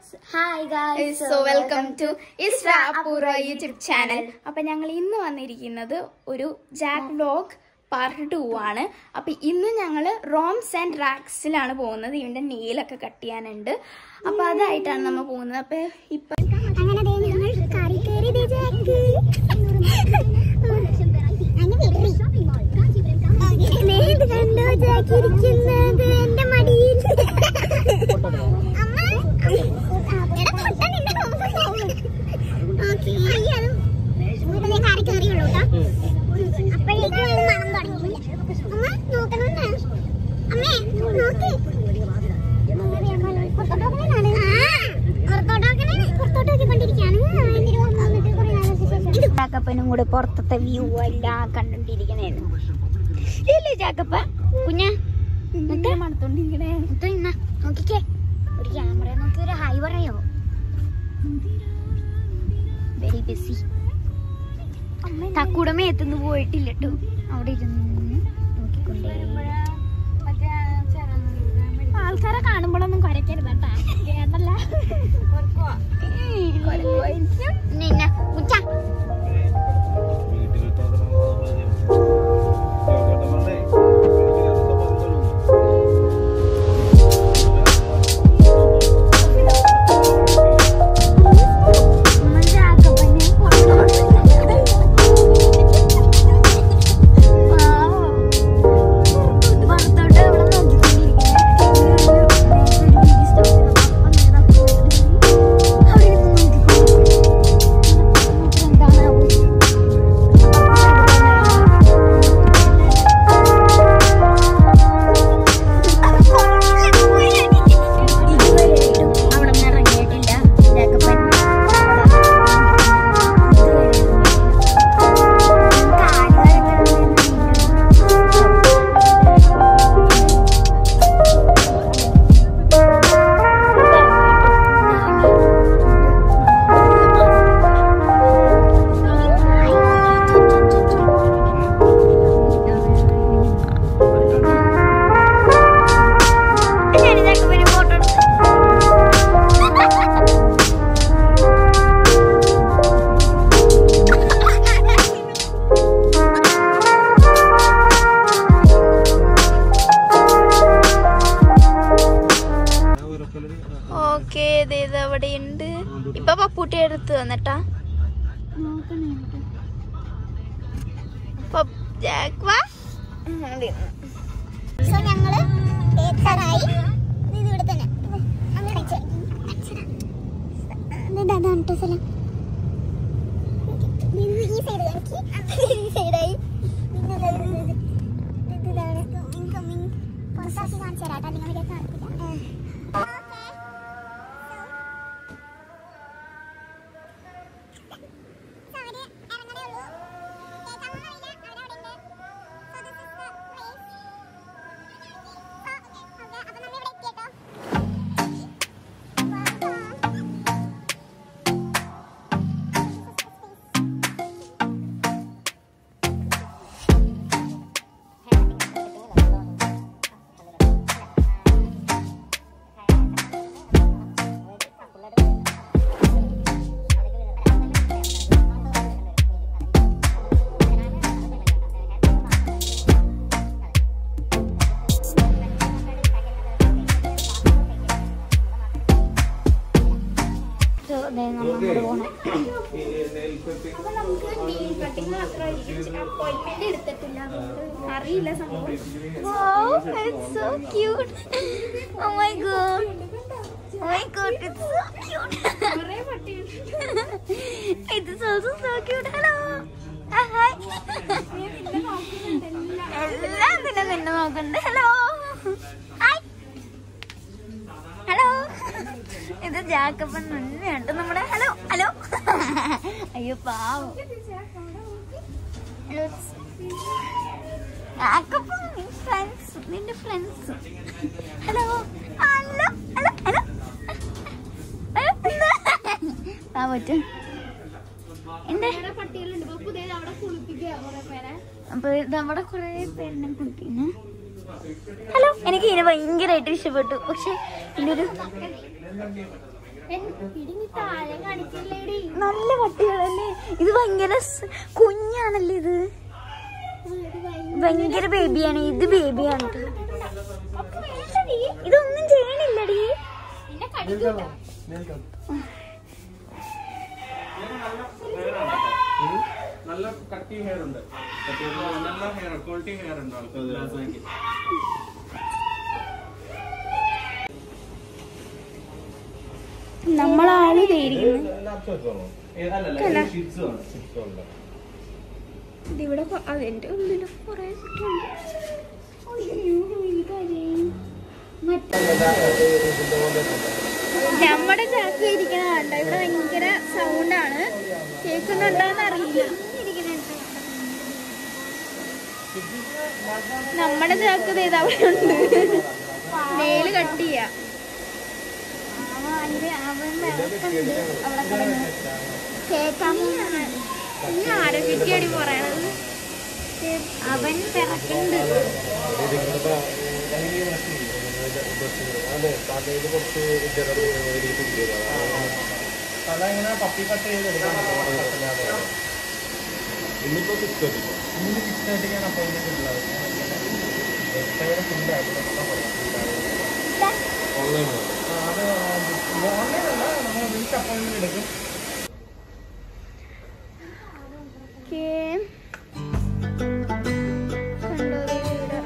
Hi guys so welcome to Isra Apoorva YouTube channel അപ്പൊ ഞങ്ങൾ ഇന്ന് വന്നിരിക്കുന്നത് ഒരു ജാക്ക് വ്ലോഗ് പാർട്ട് ടു ആണ് അപ്പൊ ഇന്ന് ഞങ്ങൾ റോംസ് ആൻഡ് റാക്സിലാണ് പോകുന്നത് ഇവന്റെ നെയിലൊക്കെ കട്ട് ചെയ്യാനുണ്ട് അപ്പൊ അതായിട്ടാണ് നമ്മൾ പോകുന്നത് അപ്പൊ ഇപ്പൊ അങ്ങനെ ദേ ഞങ്ങൾ കാറി കയറി ദേ ജാക്ക് അങ്ങ് വിടറി. ദേ ഇത് കണ്ടോ ജാക്ക് ഇരിക്കുന്നത് എന്റെ മടിയിൽ അമ്മ എടാ തൊട്ടാ നിന്റെ കൊമ്പ് ഓക്കേ. അയ്യോ, ഇവിടെ ദേ കാറി കയറിയുള്ളൂ കേട്ടോ അപ്പോഴേക്കും മണം തുടങ്ങി അമ്മ നോക്കണമെന്ന് അമ്മേ നോക്ക് ചാക്കപ്പനും കൂടെ പുറത്തത്തെ വ്യൂ എല്ലാം കണ്ടോണ്ടിരിക്കണേന്ന് ഇല്ലേ ചാക്കപ്പ കുഞ്ഞ മണത്തോണ്ടിരിക്കണേ നോക്കിക്കേ ഒരു ക്യാമറ നോക്കി ഒരു ഹൈ പറയോ വെരി ബിസി തക്കുടമേ എത്തുന്നു പോയിട്ടില്ല കേട്ടോ അവിടെ ഇരുന്ന് നോക്കിക്കൊണ്ടേ ആൾക്കാരെ കാണുമ്പോഴൊന്നും കുരക്കരുത് കേട്ടാ കേട്ടല്ല നിന്ന മുച്ച അവിടെ നിന്ന് ഇറങ്ങിയിട്ടില്ല ജാക്കപ്പൻ ഫോട്ടോ എടുത്തു ഓക്കെ ഇത് അവിടെ ഉണ്ട് ഇപ്പൊ പപ്പൂട്ടി എടുത്ത് തന്നിട്ടാ പപ്പ് ജാക്ക് വാ. സോ ഞങ്ങള് എത്താറായി ഇത് ഇവിടെ തന്നെ അങ്ങ് വെച്ചേ. ഇത് അതാണ് ട്ടോ സ്ഥലം. ഇത് ഈ സൈഡ് കാണിക്ക് ഈ സൈഡായി പിന്നെ ദേ ഇത് ഇത് ഇത്. ഇത് ഇതാണ് ഇൻകമിങ് പുറത്താക്കി കാണിച്ചു തരാം കേട്ടോ നിങ്ങളെ കാണിക്കില്ല നമ്മളോട് പോണം അറിയില്ല സംഭവം Wow, it's so cute. Oh my god. Oh my god, it's so cute. it is also so cute. Hello. Ah, hi. എല്ലാം പിന്നെ നിന്നെ നോക്കണ്ട് ഹലോ ഹായ് ഹലോ ഇത് ജാക്കപ്പൻ മുന്നെയുണ്ട് നമ്മുടെ ഹലോ ഹലോ അയ്യോ പാവം ഹലോ ജാക്കപ്പൻ ഫ്രണ്ട്സ് നിന്റെ friends hello hello hello hello ആ പറ്റും എന്റെ അപ്പൊ ഇത് അവിടെ കുറെ പേരിനെ കുട്ടീനെ ഹലോ എനിക്ക് ഇതിനെ ഭയങ്കരമായിട്ട് ഇഷ്ടപ്പെട്ടു പക്ഷെ ഇതിന്റെ ഒരു നല്ല പട്ടികളല്ലേ ഇത് ഭയങ്കര സ്- കുഞ്ഞാണല്ലേ ഇത് ഭയങ്കര ബേബിയാണ് ഇത് ബേബിയാണ് ഇതൊന്നും ചെയ്യണില്ലടി നല്ല കട്ടി ഹെയർ ഉണ്ട് നല്ല ഹെയർ ക്വാളിറ്റി ഹെയർ ഉണ്ട് ആൾക്ക് ലാസോയ്ക്ക് നമ്മളാള് തേരിക്കുന്നു അല്ലല്ല ഷിറ്റ്സ് ആണ് ഇതിവിടെ കൊ- അതിന്റെ ഉള്ളില് കൊറേ കുട്ടിയുണ്ട് അയ്യോ, ഈ കാര്യം. മറ്റേ- നമ്മുടെ ചാക്ക് ഇരിക്കണ കണ്ട ഇവിടെ ഭയങ്കര സൗണ്ടാണ് കേൾക്കുന്നുണ്ടോന്ന് അറിയില്ല നമ്മുടെ ചാക്ക് ഇത് അവിടെ ഉണ്ട് മേല് കട്ട് ചെയ്യാ ഇനി ആരോഗ്യടി പറയണത് അവൻ പിറക്കുന്നുണ്ട് തല ഇങ്ങനെ പപ്പി കട്ട് ചെയ്തെടുക്കാൻ ഇന്നിപ്പോ സിക്സ് തേർട്ടി ഇന്ന് സിക്സ് തേർട്ടിക്കാണ് അപ്പോയിന്റ്മെന്റ് ഉള്ളത് എട്ടയുടെ ഫുഡ് ഓൺലൈൻ അത് ഓൺലൈൻ അല്ല നമ്മൾ വിളിച്ച് അപ്പോയിന്റ്മെന്റ് എടുക്കും ഓക്കേ. കണ്ടോ ദേ ഇവിടെ.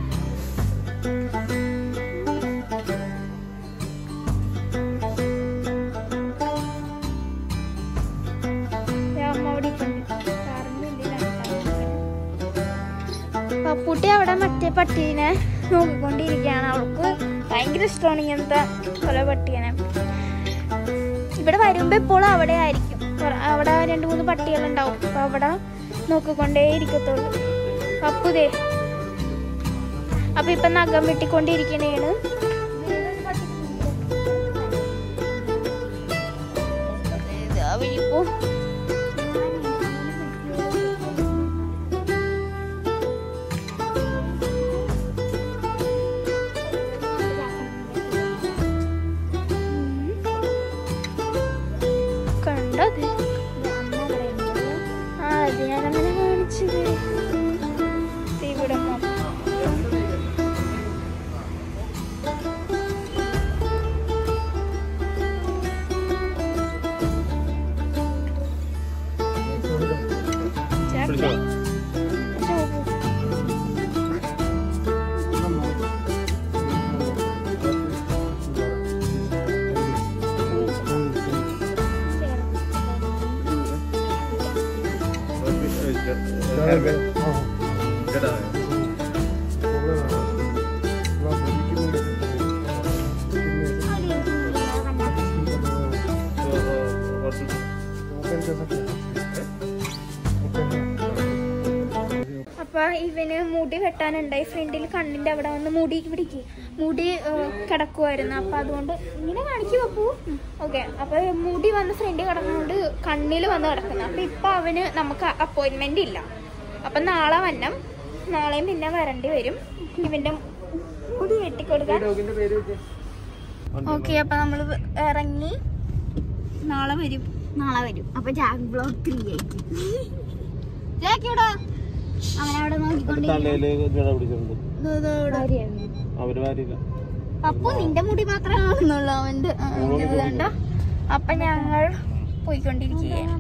ദേ അമ്മ അവിടെ ഇരിപ്പുണ്ട്. കാറിന്റെ ഉള്ളിലാണ് പപ്പൂട്ടി അവിടെ മറ്റേ പട്ടീനെ നോക്കിക്കൊണ്ടിരിക്കുകയാണ് അവൾക്ക് ഭയങ്കര ഇഷ്ടമാണ് ഇങ്ങനത്തെ പല പട്ടീനെ ഇവിടെ വരുമ്പോ എപ്പോഴും അവിടെ ആയിരിക്കും കൊറ- അവിടെ രണ്ട് മൂന്ന് പട്ടികളുണ്ടാവും അപ്പൊ അവിടെ നോക്കിക്കൊണ്ടേ ഇരിക്കത്തുള്ളൂ അപ്പു ദേ അപ്പൊ ഇപ്പൊ നഖം വെട്ടിക്കൊണ്ടിരിക്കണേണ് ഇതാ വിളിപ്പോ. കണ്ടോ അത്? ആ അത് ഞാനങ്ങനെ കാണിച്ചത് ദേ ഇവിടെ മൊത്തം. ചേട്ടാ. ചോപ്പു. അപ്പൊ ഇവന് മുടി വെട്ടാനുണ്ടായി ഫ്രണ്ടിൽ കണ്ണിന്റെ അവിടെ വന്ന് മുടി പിടിക്ക് മുടി ഏഹ്, കിടക്കുമായിരുന്നു അപ്പൊ അതുകൊണ്ട് ഇങ്ങനെ കാണിക്കും അപ്പു ഓക്കെ അപ്പൊ മുടി വന്ന് ഫ്രണ്ടിൽ കിടക്കുന്നതുകൊണ്ട് കണ്ണിൽ വന്ന് കിടക്കുന്നു അപ്പൊ ഇപ്പൊ അവന് നമുക്ക് അപ്പോയിന്റ്മെന്റ് ഇല്ല അപ്പൊ നാളെ വന്നം നാളെയും പിന്നെ വരേണ്ടി വരും ഇവന്റെ മുടി വെട്ടിക്കൊടുക്കാൻ ഓക്കെ അപ്പൊ നമ്മള് ഇറങ്ങി നാളെ വരും നാളെ വരും അപ്പൊ ജാക്ക് ബ്ലോഗ് ക്രിയേറ്റ് ജാക്കിയോടാ അവനവിടെ നോക്കിക്കൊണ്ടിരിക്കുന്നു തലയില് ജട പിടിച്ചിട്ടുണ്ട് അവര് വാരില്ല അപ്പൊ നിന്റെ മുടി മാത്രമേ കാണുന്നുള്ളൂ അവന്റെ ആ, ഇത് കണ്ടോ അപ്പൊ ഞങ്ങൾ പോയിക്കൊണ്ടിരിക്കുകയാണ്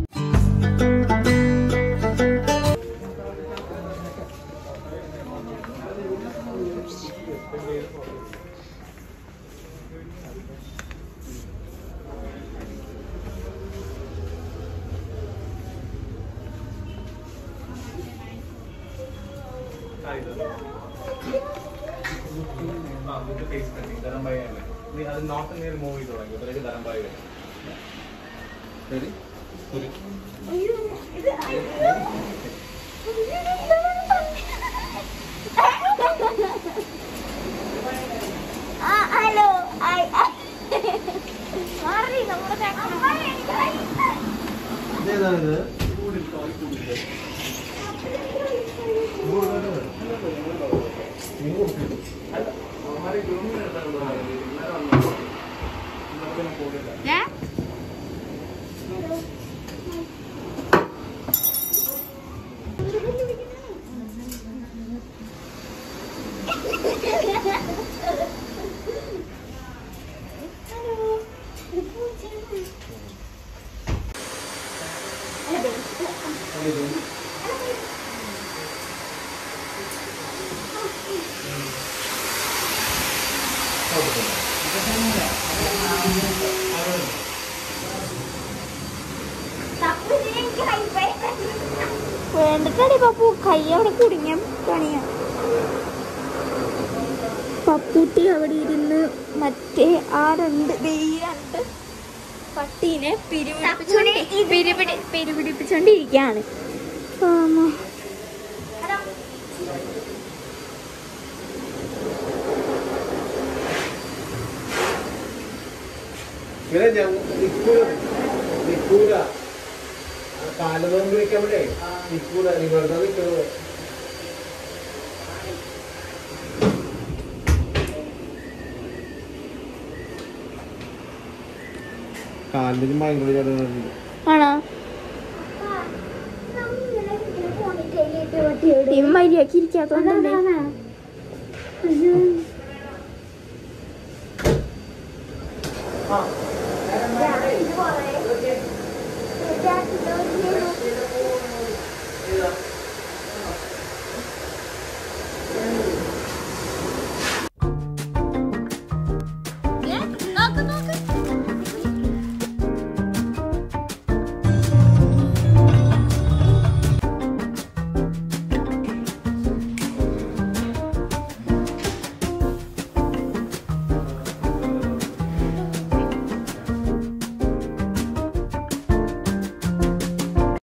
അത് നോർത്ത് ഇന്ത്യയിൽ മൂവ് ചെയ്ത് തുടങ്ങി ഇതിലേക്ക് ധരംബായി വരും ശരി ഒരു ഹലോ മാറി നമ്മുടെ ഇതേതാണിത് ഏ വേണ്ടിട്ടടി പപ്പു കൈ അവിടെ കുടുങ്ങിയ പണിയാ പപ്പൂട്ടി അവിടെ ഇരുന്ന് മറ്റേ ആ രണ്ട് ദേ ഈ രണ്ട് പട്ടീനെ പിരിപിടിപ്പിച്ചോണ്ട് പിരിപിടി പിരിപിടിപ്പിച്ചോണ്ടിരിക്കുകയാണ് ആമാ. ഇങ്ങനെ ഞാൻ നിക്കൂല നിക്കൂല കാലം വിളിക്കുമ്പോഴേ നിക്കൂല നീ വെറുതെ നിൽക്കുന്നത് കാലിന് ഭയങ്കര ചടങ്ങുണ്ട് ആണോ ഇവൻ മര്യാദക്ക് ഇരിക്കാത്തോണ്ടല്ലേ